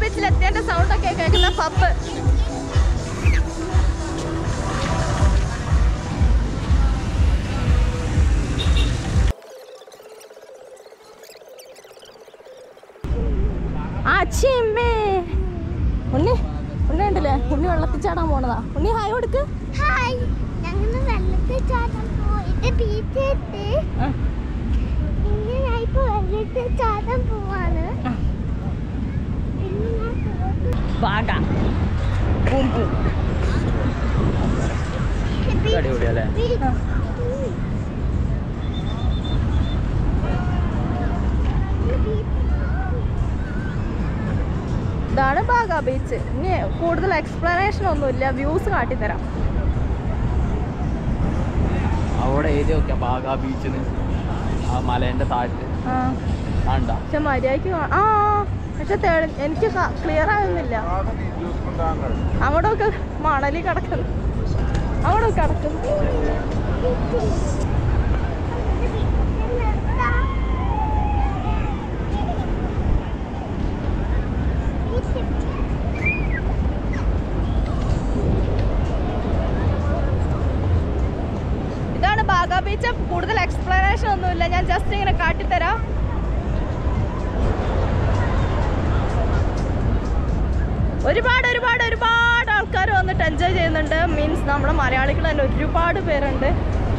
ബീച്ചിൽ എത്തിയതിന്റെ സൗണ്ട് ഒക്കെ കേൾക്കുന്ന പബ് അച്ഛമ്മേ ഉണ്ണി ഉണ്ണി ഉണ്ടല്ലേ ഉണ്ണി വെള്ളത്തിൽ ചാടാൻ പോണതാ ഉണ്ണി ഹായ് കൊടുക്ക് ഹായ് ഞങ്ങൾ വെള്ളത്തിൽ ചാടാൻ പോയിട്ട് ബീച്ചിലെത്തി ആ, ഇന്ന് ഞാൻ ഇപ്പൊ വെള്ളത്തിൽ ചാടാൻ പോവാണ് ആ. ഇന്ന് ഞാൻ പോയിട്ട് ബാഗ ബൂം ബൂം ബീച്ച്- അടിപൊളിയല്ലേ ബീച്ച്- ആ. ഉം. ഇന്ന് ബീച്ച്- ഇതാണ് ബാഗ ബീച്ച് ഇനി കൂടുതൽ എക്സ്പ്ലനേഷൻ ഒന്നുമില്ല വ്യൂസ് കാട്ടിത്തരാം അവിടെ എഴുതി നോക്കിയാ ബാഗ ബീച്ചിന് ആ മലേന്റെ താഴത്ത് ആ ആണ്ടാ പക്ഷെ മര്യാദക്ക് കാ- ആ പക്ഷെ തെളി എനിക്ക് ക്ലിയർ ആകുന്നില്ല അവിടെയൊക്കെ മണലി കിടക്കുന്നു അവിടെ കിടക്കുന്നു ഇതാണ് ബാഗ ബീച്ച് കൂടുതൽ എക്സ്പ്ലനേഷൻ ഒന്നുമില്ല ഞാൻ ജസ്റ്റ് ഇങ്ങനെ കാട്ടിത്തരാം ഒരുപാട് ഒരുപാട് ഒരുപാട് ആൾക്കാർ വന്നിട്ട് എൻജോയ് ചെയ്യുന്നുണ്ട് മീൻസ് നമ്മുടെ മലയാളികൾ തന്നെ ഒരുപാട് പേരുണ്ട്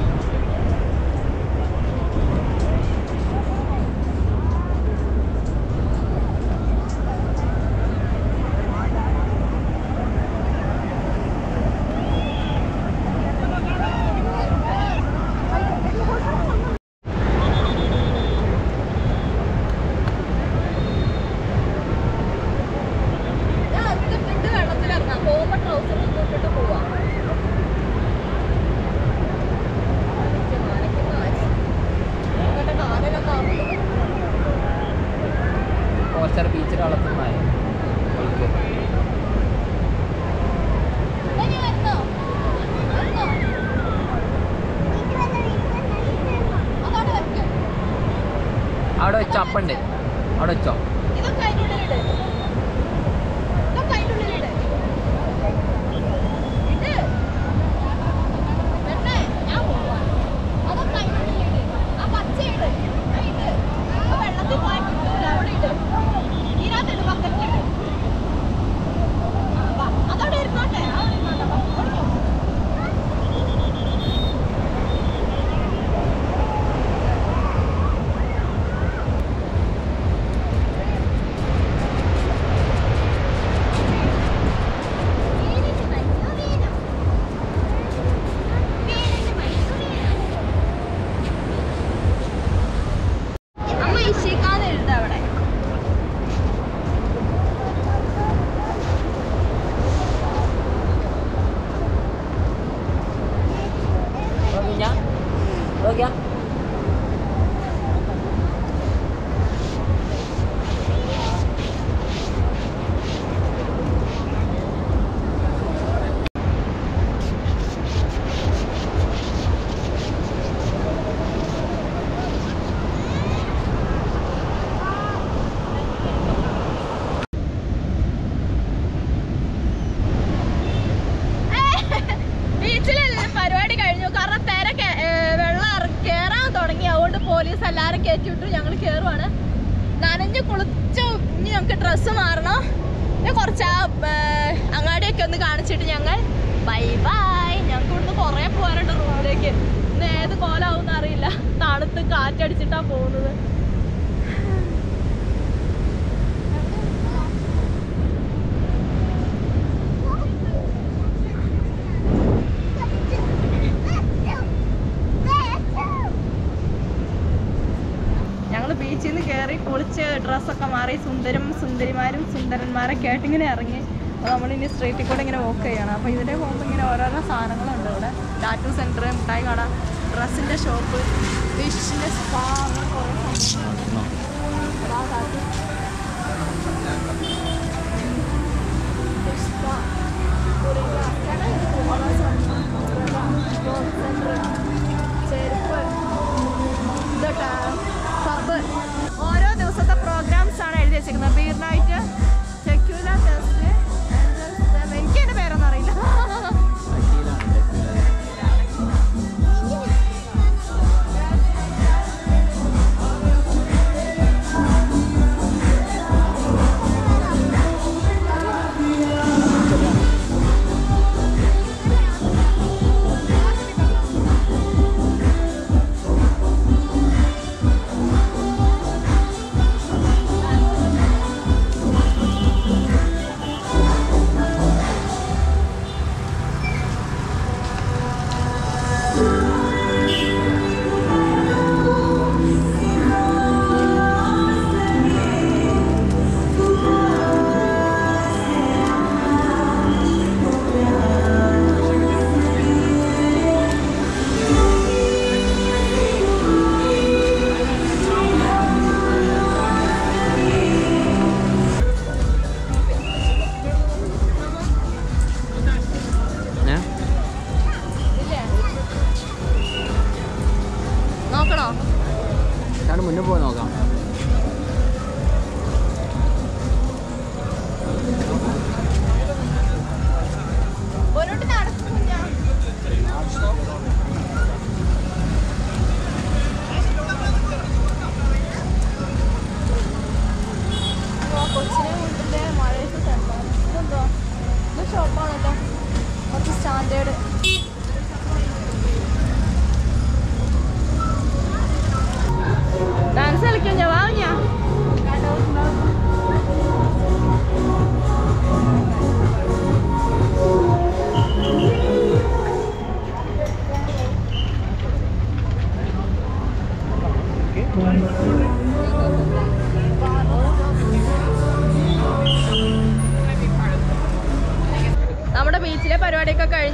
വെള്ളത്തിലിറങ്ങാം പോകുമ്പോ ട്രൗസർ ഇട്ടിട്ട് പോവാം കുറച്ചേരം ബീച്ചിൽ വളർത്തുന്നായി അവിടെ വെച്ചോ അപ്പണ്ട് അവിടെ വെച്ചോ ഇതൊക്കെ അതിൻ്റെ ഉള്ളിലിട് ഇതൊക്കെ അതിൻ്റെ ഉള്ളിലിട് ഇട് പെണ്ണേ, ഞാൻ പോവാ. അതൊക്കെ അതിൻ്റെ ഉള്ളിലിട്. ആ പച്ച ഇട്. ആ ഇട്. ആ വെള്ളത്തിൽ പോയാൽ കിട്ടൂല. അവിടെ ഇട്. ഇതിനകത്തിട്, ബക്കറ്റിലിട്. ആ, വാ. അതവിടെ ഇരുന്നോട്ടെ. അവിടെ ഇരുന്നോട്ടെ. വാ, ഓടിക്കോ. അമ്മ ഇഷിക്കാന്ന് എഴുത അവിടെ നോക്കിയാ നോക്കിയാ ബീച്ചിലെ പരിപാടി കഴിഞ്ഞു കാരണം തിര കേ- ഏ, വെള്ളം ഇറ- കേറാൻ തുടങ്ങി അതുകൊണ്ട് പോലീസ് എല്ലാരും കയറ്റി വിട്ടു ഞങ്ങൾ കേറുവാണ് നനഞ്ഞ് കുളിച്ചു ഇനി ഞങ്ങൾക്ക് ഡ്രസ്സ് മാറണം പിന്നെ കുറച്ച് ആ ഏ, അങ്ങാടിയൊക്കെ ഒന്ന് കാണിച്ചിട്ട് ഞങ്ങൾ ബൈ ബൈ ഞങ്ങൾക്ക് ഇവിടുന്ന് കുറേ പോകാനുണ്ട് റൂമിലേക്ക് ഇന്ന് ഏത് കോലാവും അറിയില്ല തണുത്ത് കാറ്റടിച്ചിട്ടാ പോകുന്നത് ഞങ്ങൾ ബീച്ചിൽ നിന്ന് കയറി കുളിച്ച് ഡ്രസ്സൊക്കെ മാറി സുന്ദരം സുന്ദരിമാരും സുന്ദരന്മാരൊക്കെ ആയിട്ട് ഇങ്ങനെ ഇറങ്ങി അപ്പോൾ നമ്മളിനി സ്ട്രീറ്റിൽ കൂടെ ഇങ്ങനെ വോക്ക് ചെയ്യണം അപ്പോൾ ഇതിലെ പോകുമ്പോൾ ഇങ്ങനെ ഓരോരോ സാധനങ്ങളുണ്ട് ഇവിടെ ടാറ്റു സെൻറ്റർ മിഠായി കട ഡ്രസ്സിൻ്റെ ഷോപ്പ് ഫിഷിൻ്റെ സ്പാ അങ്ങനെ കുറേ സാധനങ്ങളുണ്ട് അതാ ടാറ്റു ഫിഷ് സ്പാ കുറിക സെൻറ്റർ ചെരുപ്പ് ഇതൊക്കെ പബ് ഓരോ ദിവസത്തെ പ്രോഗ്രാംസ് ആണ് എഴുതി വെച്ചിരിക്കുന്നത് ബീർ നൈറ്റ് സെക്യൂല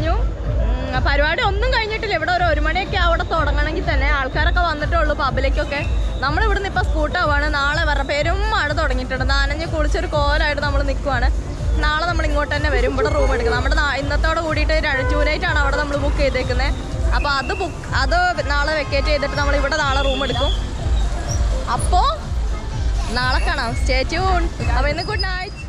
കഴിഞ്ഞു ഉം, പരിപാടി ഒന്നും കഴിഞ്ഞിട്ടില്ല ഇവിടെ ഒരു ഒരു മണിയൊക്കെ അവിടെ തുടങ്ങണമെങ്കിൽ തന്നെ ആൾക്കാരൊക്കെ വന്നിട്ടേ ഉള്ളൂ പബ്ബിലേക്കൊക്കെ നമ്മൾ ഇവിടുന്ന് ഇപ്പോൾ സ്കൂട്ടാവാണ് നാളെ വരണ പേരും മഴ തുടങ്ങിയിട്ടുണ്ട് നനഞ്ഞ് കുളിച്ചൊരു കോലായിട്ട് നമ്മൾ നിൽക്കുവാണ് നാളെ നമ്മൾ ഇങ്ങോട്ട് തന്നെ വരും ഇവിടെ റൂം എടുക്കും നമ്മുടെ നാ- ഇന്നത്തോടെ കൂടിയിട്ട് ടൂ നൈറ്റ് ആണ് അവിടെ നമ്മൾ ബുക്ക് ചെയ്തേക്കുന്നത് അപ്പോൾ അത് ബുക്ക് അത് നാളെ വെക്കേറ്റ് ചെയ്തിട്ട് നമ്മൾ ഇവിടെ നാളെ റൂം എടുക്കും അപ്പോൾ നാളെ കാണാം സ്റ്റേ ട്യൂൺ അപ്പോൾ ഇന്ന് ഗുഡ് നൈറ്റ്